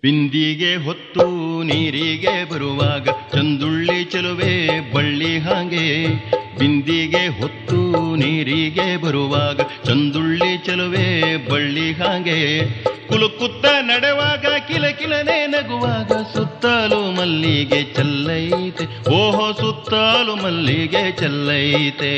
ಬಿಂದಿಗೆ ಹೊತ್ತು ನೀರಿಗೆ ಬರುವಾಗ ಚಂದುಳ್ಳಿ ಚೆಲುವೆ ಬಳ್ಳಿ ಹಾಗೆ ಬಿಂದಿಗೆ ಹೊತ್ತು ನೀರಿಗೆ ಬರುವಾಗ ಚಂದುಳ್ಳಿ ಚೆಲುವೆ ಬಳ್ಳಿ ಹಾಗೆ ಕುಲುಕುತ್ತ ನಡೆವಾಗ ಕಿಲ ಕಿಲನೆ ನಗುವಾಗ ಸುತ್ತಲೂ ಮಲ್ಲಿಗೆ ಚೆಲ್ಲೈತೆ ಓಹೋ ಸುತ್ತಲೂ ಮಲ್ಲಿಗೆ ಚೆಲ್ಲೈತೆ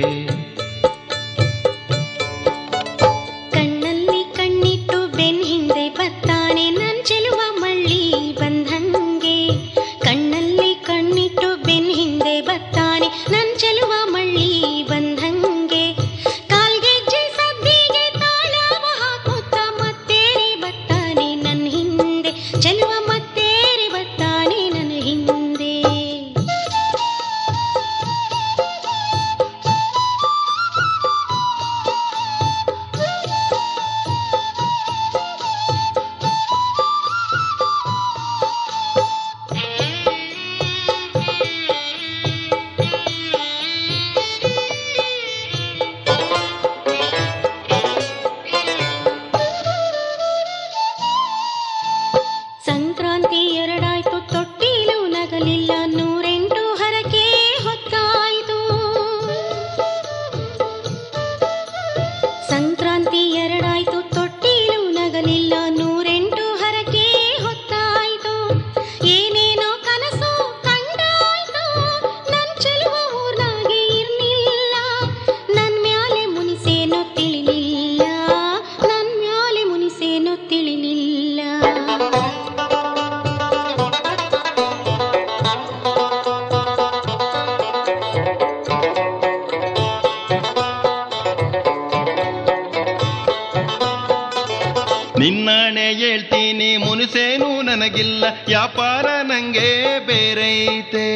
ಕಣ್ಣಲ್ಲಿ ಕಣ್ಣಿಟ್ಟು ಬೆನ್ ಹಿಂದೆ ಬತ್ತಾನೆ ನನ್ ಚೆಲುವ ಮಳ್ಳಿ ಬಂದಂಗೆ ಕಣ್ಣಲ್ಲಿ ಕಣ್ಣಿಟ್ಟು ಬೆನ್ ಹಿಂದೆ ಬತ್ತಾನೆ ನನ್ ಚೆಲುವ ಮಳ್ಳಿ ಬಂದಂಗೆ ಕಾಲ್ಗೆಜ್ಜೆ ಸದ್ದಿಗೆ ತಾಳವ ಹಾಕುತ್ತ ಮತ್ತೇರಿ ಬತ್ತಾನೆ ನನ್ ಹಿಂದೆ ಚೆಲುವ ಮತ್ತೇರಿ ಬತ್ತಾನೆ ನನ್ನ ಹಿಂದೆ ಸಂಕ್ರಾಂತಿ ಎರಡಾಯ್ತು ತೊಟ್ಟಿಲು ನಗಲಿಲ್ಲ ನೂರೆಂಟು ಹರಕೆ ಹೊತ್ತಾಯ್ತು ಸಂಕ್ರಾಂತಿ ಎರಡಾಯ್ತು ತೊಟ್ಟಿಲು ನಗಲಿಲ್ಲ ನೂರೆಂಟು ಹರಕೆ ಹೊತ್ತಾಯ್ತು ಏನೇನೋ ಕನಸು ಕಂಡಾಯ್ತು ನನ್ ಚೆಲುವ ಊರ್ನಾಗೆ ಇರ್ಲಿಲ್ಲ ನನ್ ಮ್ಯಾಲೆ ಮುನಿಸೇನೋ ತಿಳಿಲಿಲ್ಲ ನನ್ ಮ್ಯಾಲೆ ಮುನಿಸೇನೋ ತಿಳಿಲಿಲ್ಲ ನಿನ್ನಾಣೆ ಹೇಳ್ತೀನಿ ಮುನಿಸೇನು ನನಗಿಲ್ಲ ವ್ಯಾಪಾರ ನಂಗೆ ಬೇರೈತೆ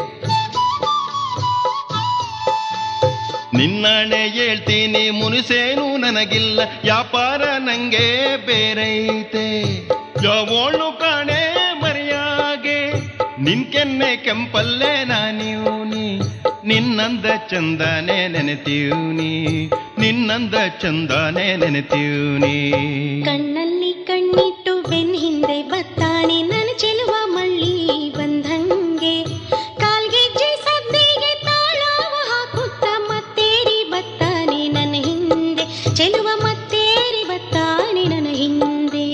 ನಿನ್ನಾಣೆ ಹೇಳ್ತೀನಿ ಮುನಿಸೇನು ನನಗಿಲ್ಲ ವ್ಯಾಪಾರ ನಂಗೆ ಬೇರೈತೆ ಯಾವೋಳು ಕಾಣೆ ಮರಿಯಾಗೆ ನಿನ್ ಕೆನ್ನೆ ಕೆಂಪಲ್ಲೇ ನಾನಿವ್ನಿ ನಿನ್ನಂದ ಚಂದನೆ ನೆನೆತೀವ್ನಿ ನಿನ್ನಂದ ಚಂದನೆ ನೆನೆತೀವ್ನಿ ಕಣ್ಣಲ್ಲಿ ಕಣ್ಣಿಟ್ಟು ಬೆನ್ ಹಿಂದೆ ಬತ್ತಾನೆ ನನ್ನ ಚೆಲುವ ಮಳ್ಳಿ ಬಂದಂಗೆ ಕಾಲ್ಗೆಜ್ಜೆ ಸದ್ದಿಗೆ ತಾಳವ ಹಾಕುತ್ತ ಮತ್ತೇರಿ ಬತ್ತಾನೆ ನನ್ನ ಹಿಂದೆ ಚೆಲುವ ಮತ್ತೇರಿ ಬತ್ತಾನೆ ನನ್ನ ಹಿಂದೆ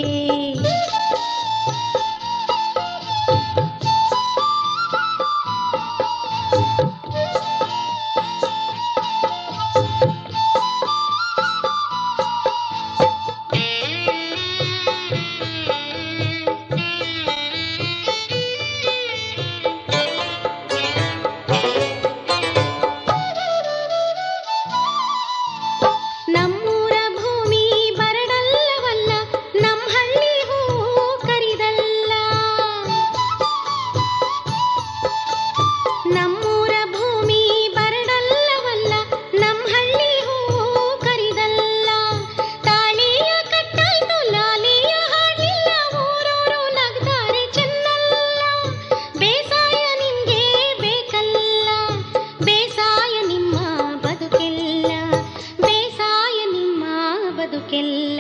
ನಮ್ಮೂರ ಭೂಮಿ ಬರಡಲ್ಲವಲ್ಲ ನಮ್ ಹಳ್ಳಿ ಹೂ ಕರಿದಲ್ಲ ನಮ್ಮೂರ ಭೂಮಿ ಬರಡಲ್ಲವಲ್ಲ ನಮ್ ಹಳ್ಳಿ ಹೂ ಕರಿದಲ್ಲ ತಾಳಿಯ ಕಟ್ಟಾಯ್ತು ಲಾಲಿಯ ಹಾಡಿಲ್ಲ ಊರೂರು ನಗ್ತಾರೆ ಚೆನ್ನಲ್ಲ ಬೇಸಾಯ ನಿಮ್ಗೆ ಬೇಕಲ್ಲ ಬೇಸಾಯ ನಿಮ್ಮ ಬದುಕೆಲ್ಲ ಬೇಸಾಯ ನಿಮ್ಮ ಬದುಕೆಲ್ಲ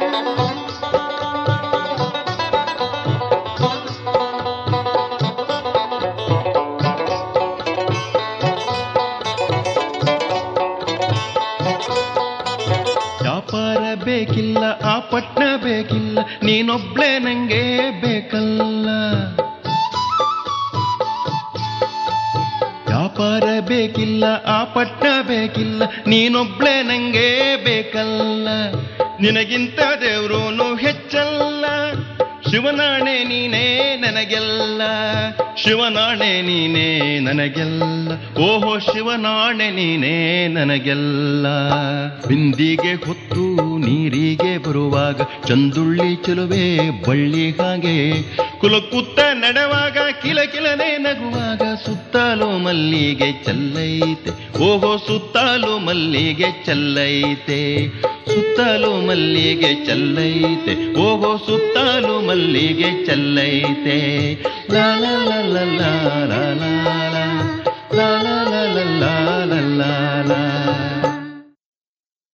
ವ್ಯಾಪಾರ ಬೇಕಿಲ್ಲ ಆ ಪಟ್ನ ಬೇಕಿಲ್ಲ ನೀನೊಬ್ಳೆ ನಂಗೆ ಬೇಕಲ್ಲ ವ್ಯಾಪಾರ ಬೇಕಿಲ್ಲ ಆ ಪಟ್ನ ಬೇಕಿಲ್ಲ ನೀನೊಬ್ಳೆ ನಂಗೆ ಬೇಕಲ್ಲ ನಿನಗಿಂತ ದೇವ್ರೂನು ಹೆಚ್ಚಲ್ಲ ಶಿವನಾಣೆ ನೀನೇ ನನಗೆಲ್ಲ ಶಿವನಾಣೆ ನೀನೇ ನನಗೆಲ್ಲ ಓಹೋ ಶಿವನಾಣೆ ನೀನೇ ನನಗೆಲ್ಲ ಬಿಂದಿಗೆ ಹೊತ್ತು ನೀರಿಗೆ ಬರುವಾಗ ಚಂದುಳ್ಳಿ ಚೆಲುವೆ ಬಳ್ಳಿ ಹಾಗೆ ಕುಲಕುತ್ತ ನಡೆವಾಗ ಕಿಲ ಕಿಲನೆ ನಗುವಾಗ ಸುತ್ತಲೂ ಮಲ್ಲಿಗೆ ಚೆಲ್ಲೈತೆ ಓಹೋ ಸುತ್ತಲೂ ಮಲ್ಲಿಗೆ ಚೆಲ್ಲೈತೆ ಸುತ್ತಲೂ ಮಲ್ಲಿಗೆ ಚೆಲ್ಲೈತೆ ಓಹೋ ಸುತ್ತಲೂ ಮಲ್ಲಿಗೆ ಚೆಲ್ಲೈತೆ ಲಾ ಲಾ ಲಾ ಲಾ ಲಾ ಲಾ ಲಾ ಲಾ ಲಾ ಲಾ ಲಾ ಲಾ ಲಾ ಲಾ